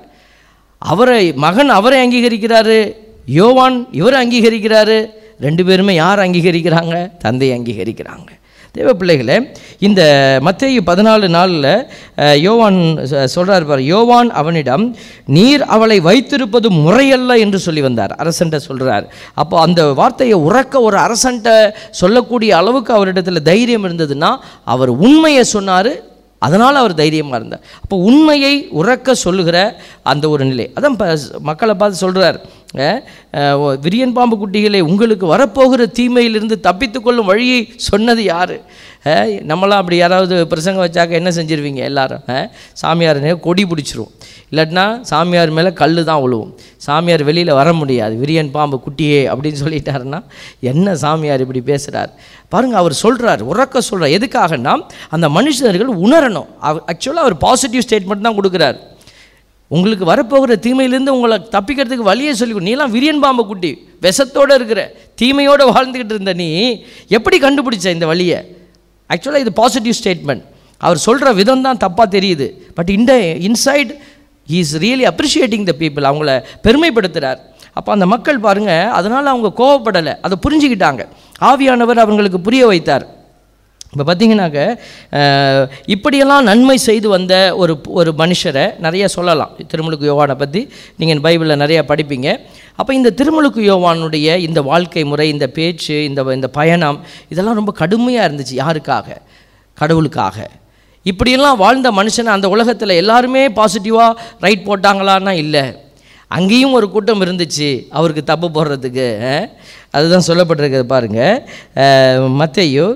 அவரை மகன் அவரை அங்கீகரிக்கிறாரு யோவான் இவரை அங்கீகரிக்கிறாரு ரெண்டு பேருமே யார் அங்கீகரிக்கிறாங்க தந்தை அங்கீகரிக்கிறாங்க தேவ பிள்ளைகளே இந்த மத்தேயு பதினாலு நாளில் யோவான் சொ- சொல்றார் பாரு யோவான் அவனிடம் நீர் அவளை வைத்திருப்பது முறையல்ல என்று சொல்லி வந்தார் அரசன்ட்ட சொல்றார் அப்போ அந்த வார்த்தையை உறக்க ஒரு அரசன்ட்ட சொல்லக்கூடிய அளவுக்கு அவரிடத்துல தைரியம் இருந்ததுன்னா அவர் உண்மையை சொன்னார் அதனால் அவர் தைரியமாக இருந்தார் அப்போ உண்மையை உறக்க சொல்லுகிற அந்த ஒரு நிலை அதான் இப்போ மக்களை பார்த்து சொல்கிறார் அஹ், அஹ், ஓ, விரியன் பாம்பு குட்டிகளே உங்களுக்கு வரப்போகிற தீமையிலிருந்து தப்பித்துக்கொள்ளும் வழியை சொன்னது யார் நம்மளாம் அப்படி யாராவது பிரசங்கம் வச்சாக்க என்ன செஞ்சிருவீங்க எல்லாரும் அஹ், சாமியார் நே- கொடி பிடிச்சிரும் இல்லாட்டினா சாமியார் மேலே கல் தான் விழுவும் சாமியார் வெளியில் வர முடியாது விரியன் பாம்பு குட்டியே அப்படின்னு சொல்லிட்டாருன்னா என்ன சாமியார் இப்படி பேசுகிறார் பாருங்கள் அவர் சொல்கிறார் உறக்க சொல்கிறார் எதுக்காகன்னா அந்த மனுஷர்கள் உணரணும் ஆக்சுவலாக அவர் பாசிட்டிவ் ஸ்டேட்மெண்ட் தான் கொடுக்குறார் உங்களுக்கு வரப்போகிற தீமையிலேருந்து உங்களை தப்பிக்கிறதுக்கு வழியை சொல்லி நீலாம் விரியன் பாம்பு குட்டி விஷத்தோடு இருக்கிற தீமையோடு வாழ்ந்துக்கிட்டு இருந்த நீ எப்படி கண்டுபிடிச்ச இந்த வழியை ஆக்சுவலாக இது பாசிட்டிவ் ஸ்டேட்மெண்ட் அவர் சொல்கிற விதம் தான் தப்பாக தெரியுது பட் இந்த inside is really appreciating the people அவங்கள பெருமைப்படுத்துகிறார் அப்போ அந்த மக்கள் பாருங்கள் அதனால் அவங்க கோவப்படலை அதை புரிஞ்சுக்கிட்டாங்க ஆவியானவர் அவங்களுக்கு புரிய வைத்தார் இப்போ பார்த்தீங்கன்னாக்க அஹ், இப்படியெல்லாம் நன்மை செய்து வந்த ஒரு ஒரு மனுஷரை நிறைய சொல்லலாம் திருமுழுக்கு யோவானை பற்றி நீங்கள் பைபிளில் நிறைய படிப்பீங்க அப்போ இந்த திருமுழுக்கு யோவானுடைய இந்த வாழ்க்கை முறை இந்த பேச்சு இந்த இந்த பயணம் இதெல்லாம் ரொம்ப கடுமையாக இருந்துச்சு யாருக்காக கடவுளுக்காக இப்படியெல்லாம் வாழ்ந்த மனுஷனை அந்த உலகத்தில் எல்லாருமே பாசிட்டிவாக ரைட் போட்டாங்களான்னா இல்லை அங்கேயும் ஒரு கூட்டம் இருந்துச்சு அவருக்கு தப்பு போடுறதுக்கு அஹ். அதுதான் சொல்லப்பட்டிருக்கிறது பாருங்கள் மத்தையோ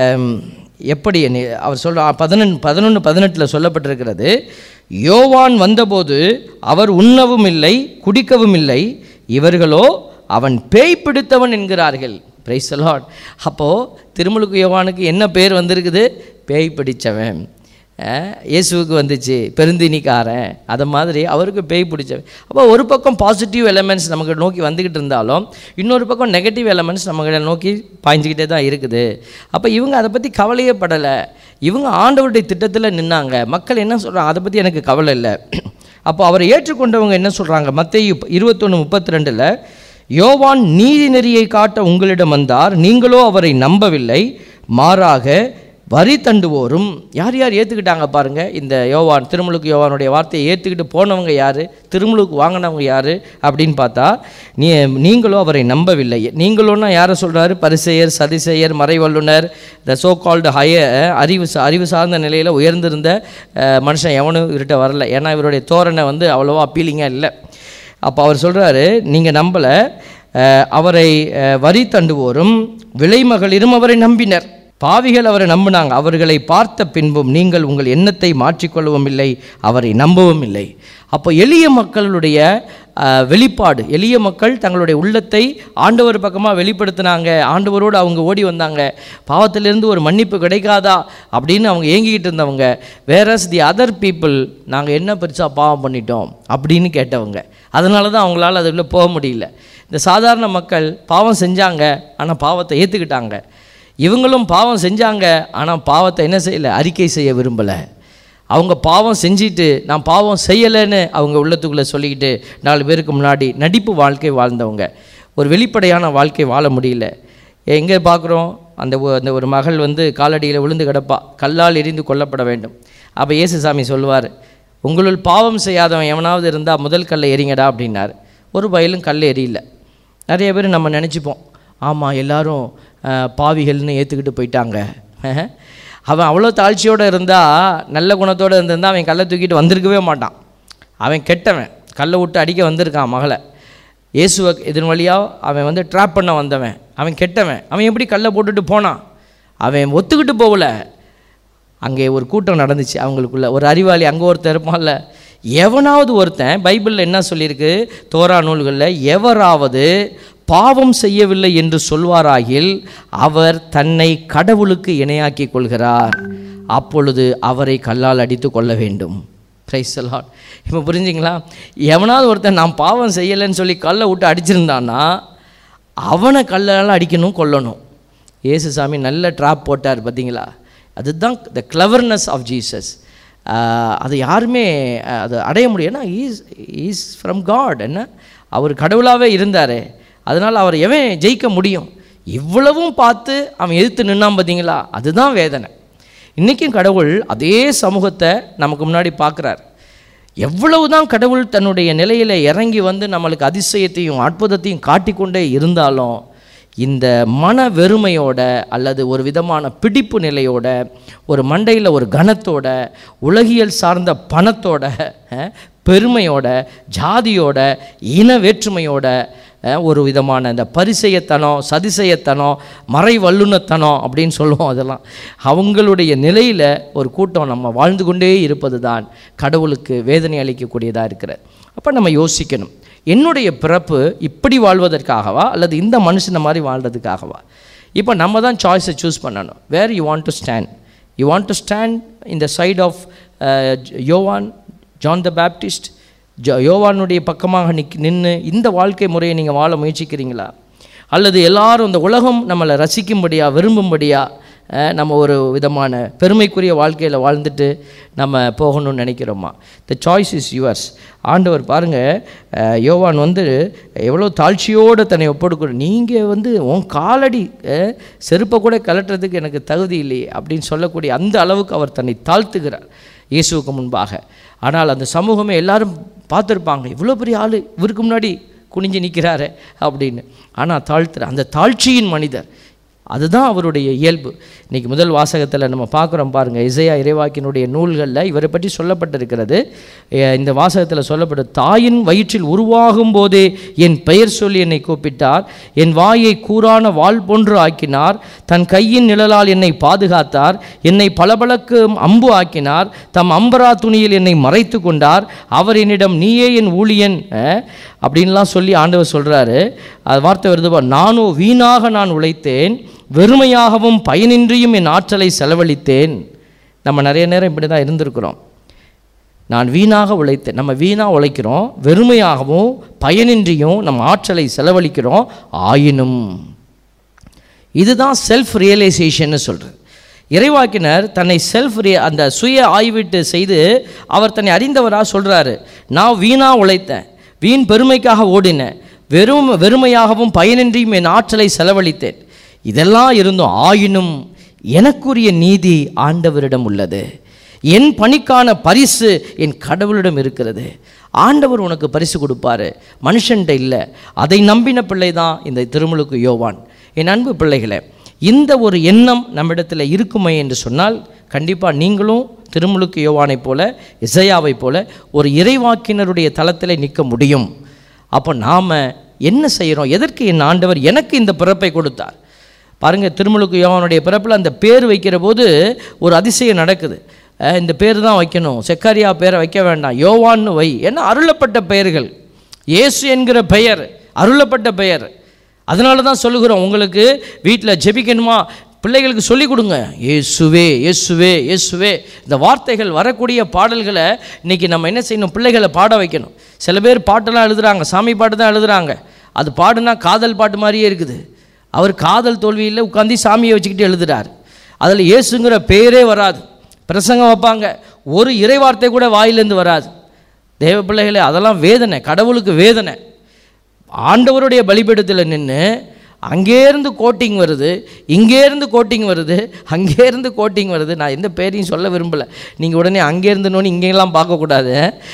எப்படி என்னை- அவர் சொல்ற பதினொன்று பதினொன்று பதினெட்டில் சொல்லப்பட்டிருக்கிறது யோவான் வந்தபோது அவர் உண்ணவும் இல்லை குடிக்கவும் இல்லை இவர்களோ அவன் பேய் பிடித்தவன் என்கிறார்கள் பிரைஸ் லார்ட் அப்போது திருமுழுக்கு யோவானுக்கு என்ன பேர் வந்திருக்குது பேய் பிடிச்சவன் அஹ், இயேசுவுக்கு வந்துச்சு பெருந்தினிக்காரன் அதை மாதிரி அவருக்கு பேய் பிடிச்சவன் அப்போ ஒரு பக்கம் பாசிட்டிவ் எலமெண்ட்ஸ் நமக்கு நோக்கி வந்துக்கிட்டு இருந்தாலும் இன்னொரு பக்கம் நெகட்டிவ் எலமெண்ட்ஸ் நமக்கு நோக்கி பாய்ஞ்சிக்கிட்டே தான் இருக்குது அப்போ இவங்க அதை பற்றி கவலையே படலை இவங்க ஆண்டவருடைய திட்டத்தில் நின்னாங்க மக்கள் என்ன சொல்கிறாங்க அதை பற்றி எனக்கு கவலை இல்லை அப்போ அவரை ஏற்றுக்கொண்டவங்க என்ன சொல்கிறாங்க மத்திய இருபத்தொன்று முப்பத்தி ரெண்டில் யோவான் நீதி நெறியை காட்ட உங்களிடம் வந்தார் நீங்களோ அவரை நம்பவில்லை மாறாக வரி தண்டுவோரும் யார் யார் ஏற்றுக்கிட்டாங்க பாருங்க இந்த யோவான் திருமுழுக்கு யோவானுடைய வார்த்தையை ஏற்றுக்கிட்டு போனவங்க யார் திருமுழுக்கு வாங்கினவங்க யார் அப்படின்னு பார்த்தா நீ நீங்களோ அவரை நம்பவில்லை நீங்களோன்னா யாரை சொல்கிறாரு பரிசெயர் சதிசெயர் மறைவல்லுனர் த சோ கால்டு ஹைய அறிவு சா- அறிவு சார்ந்த நிலையில் உயர்ந்திருந்த அஹ், மனுஷன் எவனும் இவர்கிட்ட வரல ஏன்னா இவருடைய தோரணை வந்து அவ்வளோவா அப்பீலிங்காக இல்லை அப்போ அவர் சொல்கிறாரு நீங்கள் நம்பலை அவரை அஹ், வரி தண்டுவோரும் விலைமகளிரும் அவரை நம்பினர் பாவிகள் அவரை நம்பினாங்க அவர்களை பார்த்த பின்பும் நீங்கள் உங்கள் எண்ணத்தை மாற்றிக்கொள்ளவும் இல்லை அவரை நம்பவும் இல்லை அப்போ எளிய மக்களுடைய அஹ், வெளிப்பாடு எளிய மக்கள் தங்களுடைய உள்ளத்தை ஆண்டவர் பக்கமாக வெளிப்படுத்தினாங்க ஆண்டவரோடு அவங்க ஓடி வந்தாங்க பாவத்திலிருந்து ஒரு மன்னிப்பு கிடைக்காதா அப்படின்னு அவங்க ஏங்கிக்கிட்டு இருந்தவங்க வேறஸ் தி அதர் பீப்புள் நாங்கள் என்ன பெருசாக பாவம் பண்ணிட்டோம் அப்படின்னு கேட்டவங்க அதனால தான் அவங்களால அதுக்குள்ளே போக முடியல இந்த சாதாரண மக்கள் பாவம் செஞ்சாங்க ஆனால் பாவத்தை ஏற்றுக்கிட்டாங்க இவங்களும் பாவம் செஞ்சாங்க ஆனால் பாவத்தை என்ன செய்யலை அறிக்கை செய்ய விரும்பலை அவங்க பாவம் செஞ்சிட்டு நான் பாவம் செய்யலைன்னு அவங்க உள்ளத்துக்குள்ளே சொல்லிக்கிட்டு நாலு பேருக்கு முன்னாடி நடிப்பு வாழ்க்கை வாழ்ந்தவங்க ஒரு வெளிப்படையான வாழ்க்கை வாழ முடியல எங்கே பார்க்குறோம் அந்த ஒ- அந்த ஒரு மகள் வந்து காலடியில் விழுந்து கிடப்பா கல்லால் எரிந்து கொல்லப்பட வேண்டும் அப்போ இயேசுசாமி சொல்லுவார் உங்களுள் பாவம் செய்யாதவன் எவனாவது இருந்தால் முதல் கல்லை எறிங்கடா அப்படின்னார் ஒரு பயலும் கல் எரியல நிறைய பேர் நம்ம நினச்சிப்போம் ஆமாம் எல்லாரும் அஹ், பாவிகள்னு ஏற்றுக்கிட்டு போயிட்டாங்க அவன் அவ்வளோ தாழ்ச்சியோடு இருந்தால் நல்ல குணத்தோடு இருந்திருந்தால் அவன் கல்லை தூக்கிட்டு வந்திருக்கவே மாட்டான் அவன் கெட்டவன் கல்லை விட்டு அடிக்க வந்திருக்கான் மகளை இயேசுவை இதன் வழியாக அவன் வந்து ட்ராப் பண்ண வந்தவன் அவன் கெட்டவன் அவன் எப்படி கல்லை போட்டுட்டு போனான் அவன் ஒத்துக்கிட்டு போகல அங்கே ஒரு கூட்டம் நடந்துச்சு அவங்களுக்குள்ள ஒரு அறிவாளி அங்கே ஒருத்தன் இருப்பான்ல எவனாவது ஒருத்தன் பைபிளில் என்ன சொல்லியிருக்கு தோரா நூல்களில் எவராவது பாவம் செய்யவில்லை என்று சொல்வாராகில் அவர் தன்னை கடவுளுக்கு இணையாக்கி கொள்கிறார் அப்பொழுது அவரை கல்லால் அடித்து கொள்ள வேண்டும் பிரைஸ் லார்ட் இப்போ புரிஞ்சுங்களா எவனாவது ஒருத்தன் நான் பாவம் செய்யலைன்னு சொல்லி கல்லை விட்டு அடிச்சிருந்தான்னா அவனை கல்லால் அடிக்கணும் கொல்லணும் இயேசுசாமி நல்ல ட்ராப் போட்டார் பார்த்தீங்களா அதுதான் த கிளவர்னஸ் ஆஃப் ஜீசஸ் அது யாருமே அஹ், அது அடைய முடியும் ஏன்னா ஈஸ் ஈஸ் ஃப்ரம் காட் என்ன அவர் கடவுளாகவே இருந்தார் அதனால் அவர் எவன் ஜெயிக்க முடியும் இவ்வளவும் பார்த்து அவன் எதிர்த்து நின்னான் பார்த்தீங்களா அதுதான் வேதனை இன்றைக்கும் கடவுள் அதே சமூகத்தை நமக்கு முன்னாடி பார்க்குறார் எவ்வளவுதான் கடவுள் தன்னுடைய நிலையில் இறங்கி வந்து நம்மளுக்கு அதிசயத்தையும் அற்புதத்தையும் காட்டிக்கொண்டே இருந்தாலும் இந்த மன வெறுமையோட அல்லது ஒரு விதமான பிடிப்பு நிலையோட ஒரு மண்டையில் ஒரு கனத்தோட உலகியல் சார்ந்த பணத்தோட அஹ், பெருமையோட ஜாதியோட இன வேற்றுமையோட அஹ், ஒரு விதமான இந்த பரிசெயத்தனம் சதிசெயத்தனம் மறை வல்லுனத்தனம் அப்படின்னு சொல்லுவோம் அதெல்லாம் அவங்களுடைய நிலையில் ஒரு கூட்டம் நம்ம வாழ்ந்து கொண்டே இருப்பது தான் கடவுளுக்கு வேதனை அளிக்கக்கூடியதாக இருக்கிறது அப்போ நம்ம யோசிக்கணும் என்னுடைய பிறப்பு இப்படி வாழ்வதற்காகவா அல்லது இந்த மனுஷனை மாதிரி வாழ்றதுக்காகவா இப்போ நம்ம தான் சாய்ஸை சூஸ் பண்ணணும் where you want to stand you want to stand in the side of யோவான் ஜான் த பேப்டிஸ்ட் ஜோ யோவானுடைய பக்கமாக நிக் நின்று இந்த வாழ்க்கை முறையை நீங்கள் வாழ முயற்சிக்கிறீங்களா அல்லது எல்லாரும் இந்த உலகம் நம்மளை ரசிக்கும்படியா விரும்பும்படியா அஹ், நம்ம ஒரு விதமான பெருமைக்குரிய வாழ்க்கையில் வாழ்ந்துட்டு நம்ம போகணும்னு நினைக்கிறோமா த சாய்ஸ் இஸ் யுவர்ஸ் ஆண்டவர் பாருங்கள் யோவான் வந்து எவ்வளோ தாழ்ச்சியோடு தன்னை ஒப்படுக்கிற நீங்கள் வந்து உன் காலடி அஹ், செருப்பை கூட கலட்டுறதுக்கு எனக்கு தகுதி இல்லையே அப்படின்னு சொல்லக்கூடிய அந்த அளவுக்கு அவர் தன்னை தாழ்த்துகிறார் இயேசுவுக்கு முன்பாக ஆனால் அந்த சமூகமே எல்லாரும் பார்த்துருப்பாங்க இவ்வளோ பெரிய ஆள் இவருக்கு முன்னாடி குனிஞ்சு நிற்கிறாரு அப்படின்னு ஆனால் தாழ்த்துற அந்த தாழ்ச்சியின் மனிதர் அதுதான் அவருடைய இயல்பு இன்னைக்கு முதல் வாசகத்தில் நம்ம பார்க்குறோம் பாருங்கள் இசையா இறைவாக்கினுடைய நூல்களில் இவரை பற்றி சொல்லப்பட்டிருக்கிறது அஹ் இந்த வாசகத்தில் சொல்லப்பட்ட தாயின் வயிற்றில் உருவாகும் போதே என் பெயர் சொல்லி என்னை கூப்பிட்டார் என் வாயை கூரான வாள் போன்று ஆக்கினார் தன் கையின் நிழலால் என்னை பாதுகாத்தார் என்னை பளபளக்கு அம்பு ஆக்கினார் தம் அம்பரா துணியில் என்னை மறைத்து கொண்டார் அவர் என்னிடம் நீயே என் ஊழியன் அஹ், அப்படின்லாம் சொல்லி ஆண்டவர் சொல்கிறாரு அது வார்த்தை வருது பார், நானோ வீணாக நான் உழைத்தேன் வெறுமையாகவும் பயனின்றியும் என் ஆற்றலை செலவழித்தேன் நம்ம நிறைய நேரம் இப்படி தான் இருந்திருக்கிறோம் நான் வீணாக உழைத்தேன் நம்ம வீணாக உழைக்கிறோம் வெறுமையாகவும் பயனின்றியும் நம்ம ஆற்றலை செலவழிக்கிறோம் ஆயினும் இதுதான் செல்ஃப் ரியலைசேஷன்னு சொல்கிறது இறைவாக்கினர் தன்னை செல்ஃப் அந்த சுய ஆய்வீட்டு செய்து அவர் தன்னை அறிந்தவராக சொல்கிறாரு நான் வீணாக உழைத்தேன் வீண் பெருமைக்காக ஓடினேன் வெறும் வெறுமையாகவும் பயனின்றியும் என் ஆற்றலை செலவழித்தேன் இதெல்லாம் இருந்தும் ஆயினும் எனக்குரிய நீதி ஆண்டவரிடம் உள்ளது என் பணிக்கான பரிசு என் கடவுளிடம் இருக்கிறது ஆண்டவர் உனக்கு பரிசு கொடுப்பாரு மனுஷன்ட்ட இல்லை அதை நம்பின பிள்ளை தான் இந்த திருமுழுக்கு யோவான் என் அன்பு பிள்ளைகளே இந்த ஒரு எண்ணம் நம்மிடத்தில் இருக்குமே என்று சொன்னால் கண்டிப்பாக நீங்களும் திருமுழுக்கு யோவானைப் போல இசையாவைப் போல ஒரு இறைவாக்கினருடைய தளத்தில் நிற்க முடியும் அப்போ நாம் என்ன செய்கிறோம் எதற்கு என் ஆண்டவர் எனக்கு இந்த பிறப்பை கொடுத்தார் பாருங்கள் திருமுழுக்கு யோவானுடைய பிறப்பில் அந்த பேர் வைக்கிற போது ஒரு அதிசயம் நடக்குது அஹ் இந்த பேர் தான் வைக்கணும் செக்காரியா பேரை வைக்க வேண்டாம் யோவான்னு வை ஏன்னா அருளப்பட்ட பெயர்கள் இயேசு என்கிற பெயர் அருளப்பட்ட பெயர் அதனால தான் சொல்லுகிறோம் உங்களுக்கு வீட்டில் ஜெபிக்கணுமா பிள்ளைகளுக்கு சொல்லிக் கொடுங்க இயேசுவே இயேசுவே இயேசுவே இந்த வார்த்தைகள் வரக்கூடிய பாடல்களை இன்றைக்கி நம்ம என்ன செய்யணும் பிள்ளைகளை பாட வைக்கணும் சில பேர் பாட்டெல்லாம் எழுதுறாங்க சாமி பாட்டு தான் எழுதுறாங்க அது பாடுனா காதல் பாட்டு மாதிரியே இருக்குது அவர் காதல் தோல்வியில் உட்காந்து சாமியை வச்சுக்கிட்டு எழுதுறார் அதில் இயேசுங்கிற பேரே வராது பிரசங்கம் வைப்பாங்க ஒரு இறைவார்த்தை கூட வாயிலேருந்து வராது தேவ பிள்ளைகளே அதெல்லாம் வேதனை கடவுளுக்கு வேதனை ஆண்டவருடைய பலிபீடத்தில் நின்று அங்கேருந்து கோட்டிங் வருது இங்கேருந்து கோட்டிங் வருது அங்கேருந்து கோட்டிங் வருது நான் எந்த பேரையும் சொல்ல விரும்பலை நீங்கள் உடனே அங்கேருந்துனோன்னு இங்கெல்லாம் பார்க்கக்கூடாது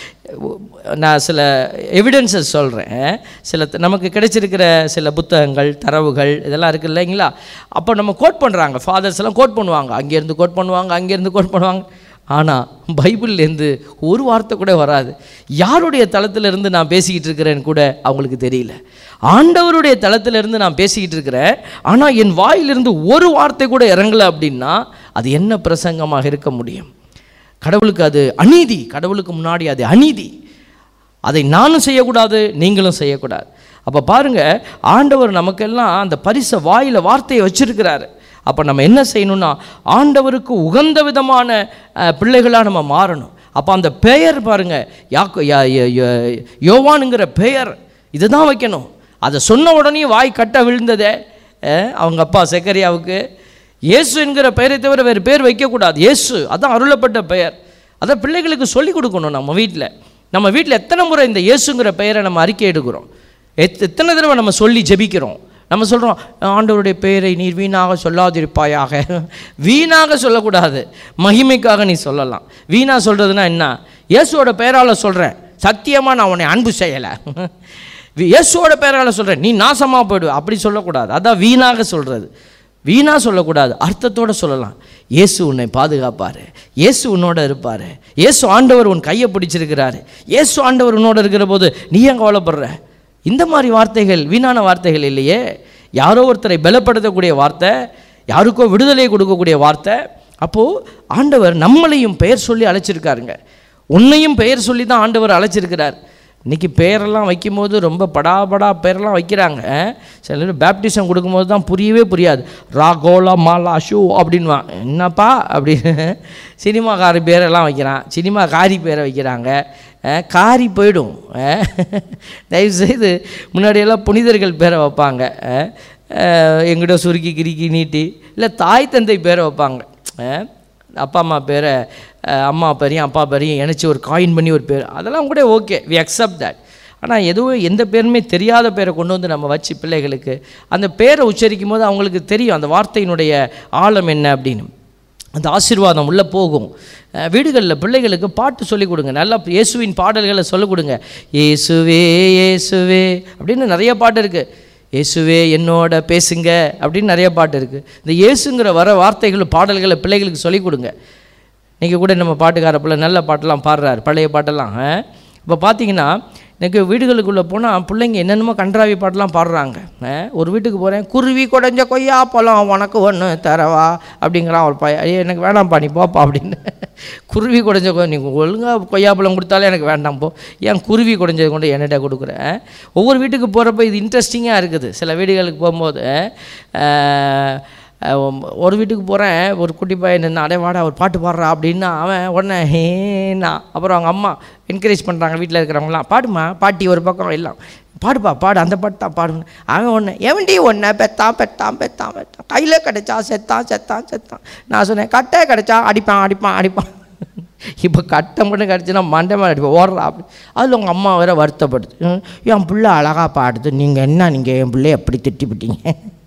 நான் சில எவிடன்சஸ் சொல்கிறேன் சில த- நமக்கு கிடைச்சிருக்கிற சில புத்தகங்கள் தரவுகள் இதெல்லாம் இருக்குது இல்லைங்களா அப்போ நம்ம கோட் பண்ணுறாங்க ஃபாதர்ஸ் எல்லாம் கோட் பண்ணுவாங்க அங்கேருந்து கோட் பண்ணுவாங்க அங்கேருந்து கோட் பண்ணுவாங்க ஆனால் பைபிள்லேருந்து ஒரு வார்த்தை கூட வராது யாருடைய தளத்திலிருந்து நான் பேசிக்கிட்டு இருக்கிறேன்னு கூட அவங்களுக்கு தெரியல ஆண்டவருடைய தளத்திலிருந்து நான் பேசிக்கிட்டு இருக்கிறேன் ஆனால் என் வாயிலிருந்து ஒரு வார்த்தை கூட இறங்கலை அப்படின்னா அது என்ன பிரசங்கமாக இருக்க முடியும் கடவுளுக்கு அது அநீதி கடவுளுக்கு முன்னாடி அது அநீதி அதை நானும் செய்யக்கூடாது நீங்களும் செய்யக்கூடாது அப்போ பாருங்க ஆண்டவர் நமக்கெல்லாம் அந்த பரிசை வாயில வார்த்தையை வச்சிருக்கிறாரு அப்போ நம்ம என்ன செய்யணும்னா ஆண்டவருக்கு உகந்த விதமான அஹ், பிள்ளைகளா நம்ம மாறணும் அப்போ அந்த பெயர் பாருங்க யாக்கோ யா- ய- ய- யோவானுங்கிற பெயர் இதுதான் வைக்கணும் அதை சொன்ன உடனே வாய் கட்ட விழுந்ததே அஹ், அவங்க அப்பா செக்கரியாவுக்கு இயேசு என்கிற பெயரை தவிர வேறு பேர் வைக்கக்கூடாது இயேசு அதான் அருளப்பட்ட பெயர் அதை பிள்ளைகளுக்கு சொல்லிக் கொடுக்கணும் நம்ம வீட்டில் நம்ம வீட்டில் எத்தனை முறை இந்த இயேசுங்கிற பெயரை நம்ம அறிக்கை எடுக்கிறோம் எத் எத்தனை தடவை நம்ம சொல்லி ஜெபிக்கிறோம் நம்ம சொல்கிறோம் ஆண்டவருடைய பெயரை நீர் வீணாக சொல்லாதிருப்பாயாக வீணாக சொல்லக்கூடாது மகிமைக்காக நீ சொல்லலாம் வீணாக சொல்கிறதுனா என்ன இயேசுவோட பெயரால் சொல்கிறேன் சத்தியமாக நான் உன்னை அன்பு செய்யலை இயேசுவோட பெயரால் சொல்கிறேன் நீ நாசமாக போயிடுவ அப்படி சொல்லக்கூடாது அதான் வீணாக சொல்கிறது வீணாக சொல்லக்கூடாது அர்த்தத்தோடு சொல்லலாம் இயேசு உன்னை பாதுகாப்பார் இயேசு உன்னோட இருப்பார் இயேசு ஆண்டவர் உன் கையை பிடிச்சிருக்கிறாரு இயேசு ஆண்டவர் உன்னோட இருக்கிற போது நீ ஏன் கவலைப்படுற இந்த மாதிரி வார்த்தைகள் வீணான வார்த்தைகள் இல்லையே யாரோ ஒருத்தரை பலப்படுத்தக்கூடிய வார்த்தை யாருக்கோ விடுதலை கொடுக்கக்கூடிய வார்த்தை அப்போது ஆண்டவர் நம்மளையும் பெயர் சொல்லி அழைச்சிருக்காருங்க உன்னையும் பெயர் சொல்லி தான் ஆண்டவர் அழைச்சிருக்கிறார் இன்றைக்கி பேரெல்லாம் வைக்கும்போது ரொம்ப படாபடா பேரெல்லாம் வைக்கிறாங்க சில பேர் பேப்டிசம் கொடுக்கும்போது தான் புரியவே புரியாது ரா கோலா மாலா ஷூ அப்படின்வான் என்னப்பா அப்படின்னு சினிமாக்காரி பேரெல்லாம் வைக்கிறான் சினிமா காரி பேரை வைக்கிறாங்க அஹ், காரி போயிடும் அஹ், தயவுசெய்து முன்னாடியெல்லாம் புனிதர்கள் பேரை வைப்பாங்க அஹ், அஹ், எங்கிட்ட சுருக்கி கிறுக்கி நீட்டி இல்லை தாய் தந்தை பேரை வைப்பாங்க அஹ், அப்பா அம்மா பேரை அஹ், அம்மா பேரையும் அப்பா பேரையும் இணைச்சி ஒரு காயின் பண்ணி ஒரு பேர் அதெல்லாம் கூட ஓகே வி அக்செப்ட் தட் ஆனால் எதுவும் எந்த பேருமே தெரியாத பேரை கொண்டு வந்து நம்ம வச்சு பிள்ளைகளுக்கு அந்த பேரை உச்சரிக்கும் போது அவங்களுக்கு தெரியும் அந்த வார்த்தையினுடைய ஆழம் என்ன அப்படின்னு அந்த ஆசீர்வாதம் உள்ளே போகும் அஹ் வீடுகளில் பிள்ளைகளுக்கு பாட்டு சொல்லிக் கொடுங்க நல்லா இயேசுவின் பாடல்களை சொல்லிக் கொடுங்க இயேசுவே இயேசுவே அப்படின்னு நிறைய பாட்டு இருக்குது இயேசுவே என்னோட பேசுங்க அப்படின்னு நிறைய பாட்டு இருக்குது இந்த இயேசுங்கிற வர வார்த்தைகள் பாடல்களை பிள்ளைகளுக்கு சொல்லிக் கொடுங்க இன்றைக்கி கூட நம்ம பாட்டுக்கார பிள்ளை நல்ல பாட்டெல்லாம் பாடுறாரு பழைய பாட்டெல்லாம் இப்போ பார்த்தீங்கன்னா எனக்கு வீடுகளுக்குள்ளே போனால் பிள்ளைங்க என்னென்னமோ கன்றாவி பாட்டெல்லாம் பாடுறாங்க அஹ், ஒரு வீட்டுக்கு போகிறேன் குருவி குடைஞ்ச கொய்யா பழம் உனக்கு ஒன்று தரவா அப்படிங்கிறான் ஒரு பையன் ஐயோ எனக்கு வேணாம்ப்பா நீ போப்பா அப்படின்னு குருவி குடைஞ்ச கொ நீ ஒழுங்காக கொய்யாப்பழம் கொடுத்தாலே எனக்கு வேண்டாம் போ ஏன் குருவி குடைஞ்சது கொண்டு என்னிட்ட கொடுக்குறேன் ஒவ்வொரு வீட்டுக்கு போகிறப்ப இது இன்ட்ரெஸ்டிங்காக இருக்குது சில வீடுகளுக்கு போகும்போது அஹ், அஹ் ஒரு வீட்டுக்கு போகிறேன் ஒரு குட்டி பையன் நின்று அடே வாடா ஒரு பாட்டு பாடுறா அப்படின்னா அவன் உடனே ஹேனா அப்புறம் அவங்க அம்மா என்கரேஜ் பண்ணுறாங்க வீட்டில் இருக்கிறவங்களாம் பாடுமா பாட்டி ஒரு பக்கம் எல்லாம் பாடுப்பா பாடு அந்த பாட்டு தான் பாடுன்னு அவன் ஒன்று எவன்டி ஒன்று பெத்தான் பெத்தான் பெத்தான் பெத்தான் கையில் கிடைச்சா செத்தான் செத்தான் செத்தான் நான் சொன்னேன் கட்டை கிடைச்சா அடிப்பான் அடிப்பான் அடிப்பான் இப்போ கட்டை மட்டும் கிடச்சுன்னா மண்டை மேலே அடிப்போம் ஓடுறா அப்படி அதில் உங்கள் அம்மா வேற வருத்தப்படுது "ம், என் பிள்ளை அழகாக பாடுது நீங்கள் என்ன நீங்கள் என் பிள்ளைய எப்படி திட்டிவிட்டீங்க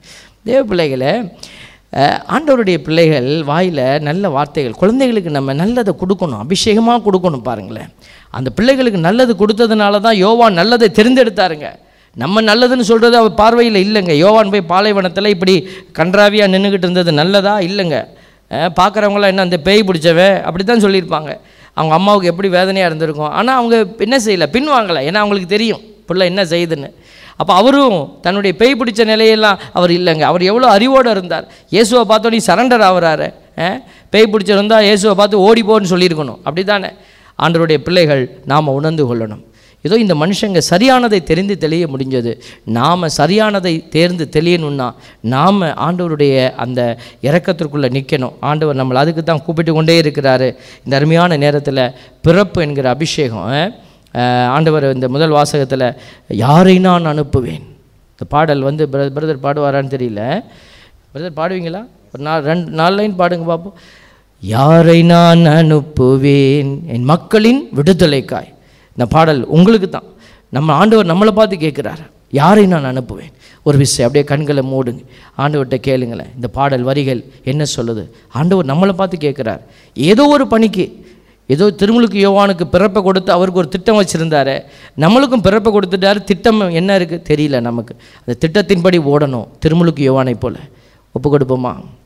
தேவ பிள்ளைகளே அஹ், ஆண்டவருடைய பிள்ளைகள் வாயில் நல்ல வார்த்தைகள் குழந்தைகளுக்கு நம்ம நல்லதை கொடுக்கணும் அபிஷேகமாக கொடுக்கணும் பாருங்களேன் அந்த பிள்ளைகளுக்கு நல்லது கொடுத்ததுனால தான் யோவான் நல்லதை தெரிந்தெடுத்தாருங்க நம்ம நல்லதுன்னு சொல்கிறது அவர் பார்வையில் இல்லைங்க யோவான் போய் பாலைவனத்தில் இப்படி கன்றாவியாக நின்றுக்கிட்டு இருந்தது நல்லதா இல்லைங்க பார்க்குறவங்களாம் என்ன அந்த பேய் பிடிச்சவன் அப்படி தான் சொல்லியிருப்பாங்க அவங்க அம்மாவுக்கு எப்படி வேதனையாக இருந்திருக்கும் ஆனால் அவங்க என்ன செய்யலை பின்வாங்கலை ஏன்னா அவங்களுக்கு தெரியும் பிள்ளை என்ன செய்யுதுன்னு அப்போ அவரும் தன்னுடைய பேய் பிடிச்ச நிலையெல்லாம் அவர் இல்லைங்க அவர் எவ்வளோ அறிவோடு இருந்தார் இயேசுவை பார்த்தோன்னே சரண்டர் ஆகுறாரு அஹ், பேய் பிடிச்சிருந்தா இயேசுவை பார்த்து ஓடி போன்னு சொல்லியிருக்கணும் அப்படி தானே ஆண்டவருடைய பிள்ளைகள் நாம் உணர்ந்து கொள்ளணும் ஏதோ இந்த மனுஷங்க சரியானதை தெரிந்து தெளிய முடிஞ்சது நாம் சரியானதை தேர்ந்து தெளியணும்னா நாம் ஆண்டவருடைய அந்த இறக்கத்திற்குள்ளே நிற்கணும் ஆண்டவர் நம்மளை அதுக்கு தான் கூப்பிட்டு கொண்டே இருக்கிறாரு இந்த அருமையான நேரத்தில் பிறப்பு என்கிற அபிஷேகம் அஹ், ஆண்டவர் இந்த முதல் வாசகத்தில் யாரை நான் அனுப்புவேன் இந்த பாடல் வந்து பிரதர் பிரதர் பாடுவாரான்னு தெரியல பிரதர் பாடுவீங்களா ஒரு நாலு ரெண்டு நாலு லைன் பாடுங்க பார்ப்போம் யாரை நான் அனுப்புவேன் என் மக்களின் விடுதலைக்காய் இந்த பாடல் உங்களுக்கு தான் நம்ம ஆண்டவர் நம்மளை பார்த்து கேட்குறாரு யாரை நான் அனுப்புவேன் ஒரு விஷயம் அப்படியே கண்களை மூடுங்க ஆண்டவர்கிட்ட கேளுங்களேன் இந்த பாடல் வரிகள் என்ன சொல்லுது ஆண்டவர் நம்மளை பார்த்து கேட்குறார் ஏதோ ஒரு பணிக்கு ஏதோ திருமுழுக்கு யோவானுக்கு பிறப்பை கொடுத்து அவருக்கு ஒரு திட்டம் வச்சுருந்தாரு நம்மளுக்கும் பிறப்பை கொடுத்துட்டாரு திட்டம் என்ன இருக்குது தெரியல நமக்கு அந்த திட்டத்தின்படி ஓடணும் திருமுழுக்கு யோவானை போல் ஒப்பு கொடுப்போமா